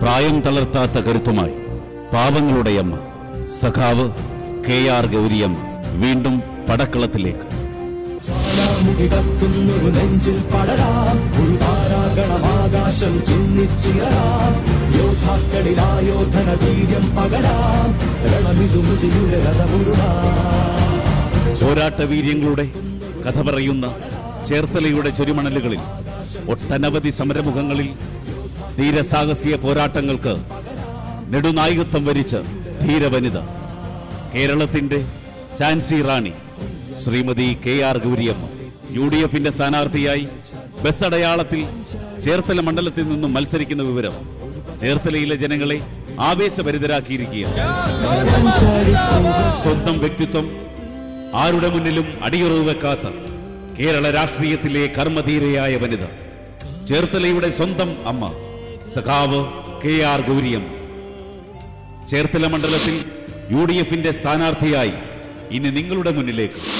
പ്രായം തളർത്താത്ത കരുത്തുമായി പാവങ്ങളുടെ അമ്മ സഖാവ് കെ ആർ ഗൗരിയമ്മ വീണ്ടും പടക്കളത്തിലേക്ക് മുഖി കത്തുന്നൊരു നെഞ്ചിൽ പടരാം ഒരു താരാഗണമാകാശം ചിന്നിച്ചിറരാം യോദ്ധാക്കളിലായോധന വീര്യം പകരാം രണമിതു മുതിയുടെ രഥമുരുളാം പോരാട്ട വീര്യങ്ങളുടെ കഥ പറയുന്ന ചേർത്തലയുടെ ചുരുമണലുകളിൽ ഒട്ടനവധി സമരമുഖങ്ങളിൽ ധീരസാഹസിക പോരാട്ടങ്ങൾക്ക് നെടുനായകത്വം വരിച്ച ധീരവനിത കേരളത്തിന്റെ Jhansi Rani Shrimati K R Gauriamma U D എഫിന്റെ സ്ഥാനാർത്ഥിയായി ബസ് അടയാളത്തിൽ ചേർത്തല മണ്ഡലത്തിൽ നിന്നും മത്സരിക്കുന്ന വിവരം ചേർത്തലയിലെ ജനങ്ങളെ ആവേശഭരിതരാക്കിയിരിക്കുകയാണ് സ്വന്തം വ്യക്തിത്വം ആരുടെ മുന്നിലും അടിയുറവ് വെക്കാത്ത കേരള രാഷ്ട്രീയത്തിലെ കർമ്മധീരയായ വനിത ചേർത്തലയുടെ സ്വന്തം അമ്മ സഖാവ് കെ ആർ ഗൗരിയമ്മ ചേർത്തല മണ്ഡലത്തിൽ യു ഡി എഫിന്റെ സ്ഥാനാർത്ഥിയായി ഇനി നിങ്ങളുടെ മുന്നിലേക്ക്